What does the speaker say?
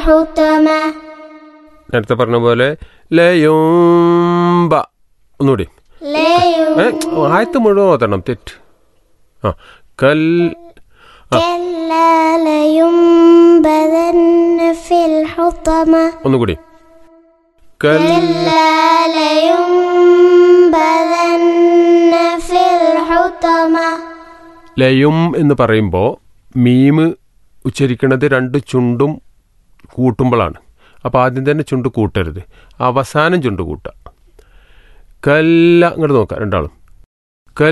الحطمة നേരത്തെ പറഞ്ഞ പോലെ ലയുംബ ഒന്നുകൂടി لا ഏ ആയത്ത് മുഴുവൻ ഓതണം തെറ്റ് ആ കൽ كلا لينبذن في الحطمة ഒന്നുകൂടി കൽ كلا لينبذن في الحطمة ലയും എന്ന് പറയുമ്പോൾ മീമ് ഉച്ചരിക്കുന്നത് രണ്ട് ചുണ്ടും കൂട്ടുമ്പോഴാണ് അപ്പോൾ ആദ്യം തന്നെ ചുണ്ട് കൂട്ടരുത് അവസാനം ചുണ്ട് കൂട്ടുക കല്ല ഇങ്ങോട്ട് നോക്കാം രണ്ടാളും